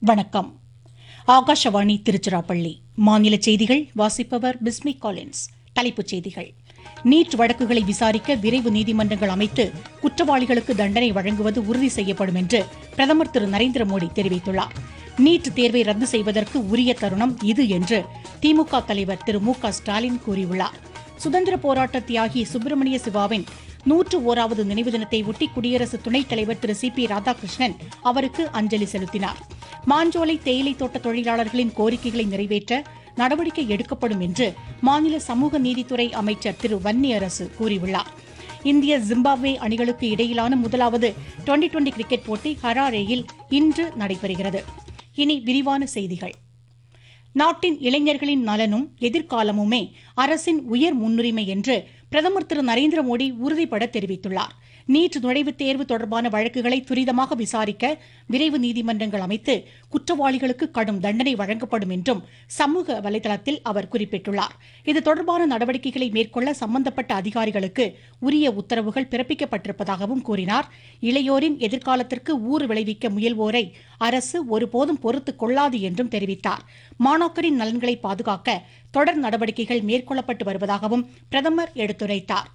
வணக்கம் ஆகாஷவாணி திருச்சிராப்பள்ளி மாநில செய்திகள் வாசிப்பவர் பிஸ்மி காலின்ஸ் தலைப்புச் செய்திகள் நீட் வழக்குகளை விசாரிக்க விரைவு நீதிமன்றங்கள் அமைத்து குற்றவாளிகளுக்கு தண்டனை வழங்குவது உறுதி செய்யப்படும் என்று பிரதமர் திரு நரேந்திர மோடி தெரிவித்துள்ளார் நீட் தேர்வை ரத்து செய்வதற்கு உரிய தருணம் இது என்று திமுக தலைவர் திரு மு க ஸ்டாலின் கூறியுள்ளார் சுதந்திர போராட்ட தியாகி சுப்பிரமணிய சிவாவின் நூற்று ஓராவது நினைவு தினத்தை ஒட்டி குடியரசு துணைத் தலைவர் திரு சி பி ராதாகிருஷ்ணன் அவருக்கு அஞ்சலி செலுத்தினார் மாஞ்சோலை தேயிலை தோட்ட தொழிலாளர்களின் கோரிக்கைகளை நிறைவேற்ற நடவடிக்கை எடுக்கப்படும் என்று மாநில சமூக நீதித்துறை அமைச்சர் திரு வன்னியரசு கூறியுள்ளார் இந்திய ஜிம்பாப்வே அணிகளுக்கு இடையிலான முதலாவது டுவெண்டி டுவெண்டி கிரிக்கெட் போட்டி ஹராரேயில் இன்று நடைபெறுகிறது இனி விரிவான செய்திகள் நாட்டின் இளைஞர்களின் நலனும் எதிர்காலமுமே அரசின் உயர் முன்னுரிமை என்று பிரதமர் திரு நரேந்திர மோடி உறுதிபட தெரிவித்துள்ளார் நீட் நுழைவுத் தேர்வு தொடர்பான வழக்குகளை துரிதமாக விசாரிக்க விரைவு நீதிமன்றங்கள் அமைத்து குற்றவாளிகளுக்கு கடும் தண்டனை வழங்கப்படும் என்றும் சமூக வலைதளத்தில் அவர் குறிப்பிட்டுள்ளார் இது தொடர்பான நடவடிக்கைகளை மேற்கொள்ள சம்பந்தப்பட்ட அதிகாரிகளுக்கு உரிய உத்தரவுகள் பிறப்பிக்கப்பட்டிருப்பதாகவும் கூறினார் இளையோரின் எதிர்காலத்திற்கு ஊறு விளைவிக்க முயல்வோரை அரசு ஒருபோதும் பொறுத்துக் கொள்ளாது என்றும் தெரிவித்தார் மாணாக்கரின் நலன்களை பாதுகாக்க தொடர் நடவடிக்கைகள் மேற்கொள்ளப்பட்டு வருவதாகவும் பிரதமர் எடுத்துரைத்தார்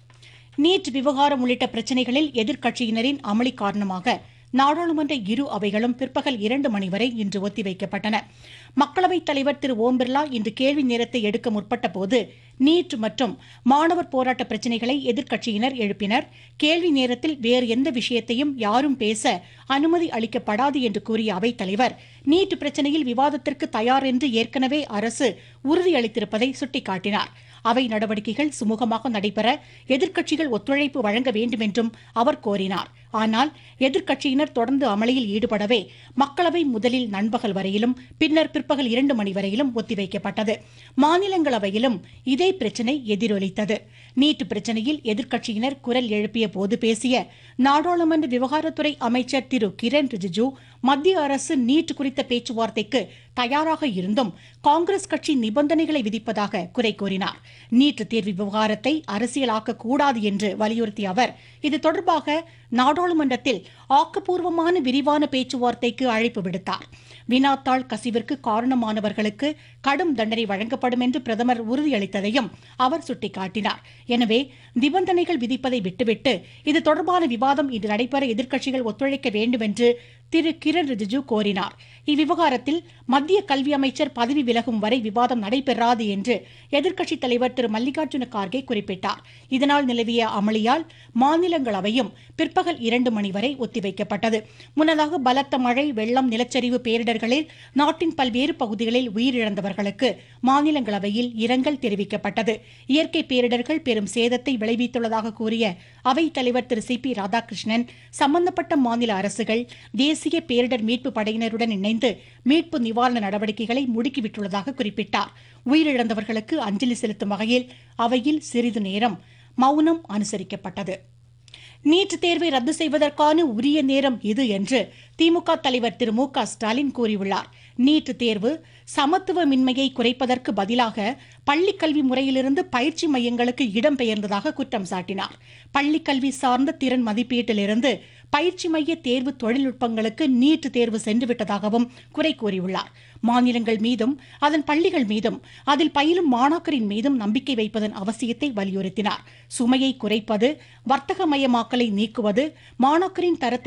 நீட் விவகாரம் உள்ளிட்ட பிரச்சினைகளில் எதிர்க்கட்சியினரின் அமளி காரணமாக நாடாளுமன்ற இரு அவைகளும் பிற்பகல் இரண்டு மணி வரை இன்று ஒத்திவைக்கப்பட்டன மக்களவைத் தலைவர் திரு ஓம் பிர்லா இன்று கேள்வி நேரத்தை எடுக்க முற்பட்ட போது நீட் மற்றும் மாணவர் போராட்ட பிரச்சினைகளை எதிர்க்கட்சியினர் எழுப்பினர் கேள்வி நேரத்தில் வேறு எந்த விஷயத்தையும் யாரும் பேச அனுமதி அளிக்கப்படாது என்று கூறிய அவைத் தலைவர் நீட் பிரச்சினையில் விவாதத்திற்கு தயார் என்று ஏற்கனவே அரசு உறுதியளித்திருப்பதை சுட்டிக்காட்டினார் அவை நடவடிக்கைகள் சுமூகமாக நடைபெற எதிர்க்கட்சிகள் ஒத்துழைப்பு வழங்க வேண்டும் என்றும் அவர் கோரினார் ஆனால் எதிர்க்கட்சியினர் தொடர்ந்து அமளியில் ஈடுபடவே மக்களவை முதலில் நண்பகல் வரையிலும் பின்னர் பிற்பகல் இரண்டு மணி வரையிலும் ஒத்திவைக்கப்பட்டது மாநிலங்களவையிலும் இதே பிரச்சினை எதிரொலித்தது நீட் பிரச்சினையில் எதிர்க்கட்சியினர் குரல் எழுப்பிய போது பேசிய நாடாளுமன்ற விவகாரத்துறை அமைச்சர் திரு கிரண் ரிஜிஜு மத்திய அரசு நீட் குறித்த பேச்சுவார்த்தைக்கு தயாராக இருந்தும் காங்கிரஸ் கட்சி நிபந்தனைகளை விதிப்பதாக குறை கூறினார் நீட் தேர்வு விவகாரத்தை அரசியலாக்க கூடாது என்று வலியுறுத்திய அவர் இது தொடர்பாக நாடாளுமன்றத்தில் ஆக்கப்பூர்வமான விரிவான பேச்சுவார்த்தைக்கு அழைப்பு விடுத்தார் வினாத்தாள் கசிவிற்கு காரணமானவர்களுக்கு கடும் தண்டனை வழங்கப்படும் என்று பிரதமர் உறுதியளித்ததையும் அவர் சுட்டிக்காட்டினார் எனவே நிபந்தனைகள் விதிப்பதை விட்டுவிட்டு இது தொடர்பான விவாதம் இன்று நடைபெற எதிர்க்கட்சிகள் ஒத்துழைக்க வேண்டும் என்று திரு கிரண் ரிஜிஜு கோரினார் இவ்விவகாரத்தில் மத்திய கல்வி அமைச்சர் பதவி விலகும் வரை விவாதம் நடைபெறாது என்று எதிர்க்கட்சித் தலைவர் திரு மல்லிகார்ஜுன கார்கே குறிப்பிட்டார் இதனால் நிலவிய அமளியால் மாநிலங்களவையும் பிற்பகல் இரண்டு மணி வரை ஒத்திவைக்கப்பட்டது முன்னதாக பலத்த மழை வெள்ளம் நிலச்சரிவு பேரிடர்களில் நாட்டின் பல்வேறு பகுதிகளில் உயிரிழந்தவர்களுக்கு மாநிலங்களவையில் இரங்கல் தெரிவிக்கப்பட்டது இயற்கை பேரிடர்கள் பெரும் சேதத்தை விளைவித்துள்ளதாக கூறிய அவைத் தலைவர் திரு சி பி ராதாகிருஷ்ணன் சம்பந்தப்பட்ட மாநில அரசுகள் தேசிய பேரிடர் மீட்பு படையினருடன் இணைந்து மீட்பு நிவாரண நடவடிக்கைகளை முடுக்கிவிட்டுள்ளதாக குறிப்பிட்டார் உயிரிழந்தவர்களுக்கு அஞ்சலி செலுத்தும் வகையில் அவையில் சிறிது நேரம் மௌனம் அனுசரிக்கப்பட்டது நீட் தேர்வை ரத்து செய்வதற்கான உரிய நேரம் இது என்று திமுக தலைவர் திரு மு க ஸ்டாலின் கூறியுள்ளார் நீட் தேர்வு சமத்துவமின்மையை குறைப்பதற்கு பதிலாக பள்ளிக்கல்வி முறையிலிருந்து பயிற்சி மையங்களுக்கு இடம்பெயர்ந்ததாக குற்றம் சாட்டினார் பள்ளிக்கல்வி சார்ந்த திறன் மதிப்பீட்டிலிருந்து பயிற்சி மைய தேர்வு தொழில்நுட்பங்களுக்கு நீட் தேர்வு சென்றுவிட்டதாகவும் குறை கூறியுள்ளார் மாநிலங்கள் மீதும் அதன் பள்ளிகள் மீதும் அதில் பயிலும் மாணாக்கரின் மீதும் நம்பிக்கை வைப்பதன் அவசியத்தை வலியுறுத்தினார் சுமையை குறைப்பது வர்த்தகமயமாக்கலை நீக்குவது மாணாக்கரின் தரத்தை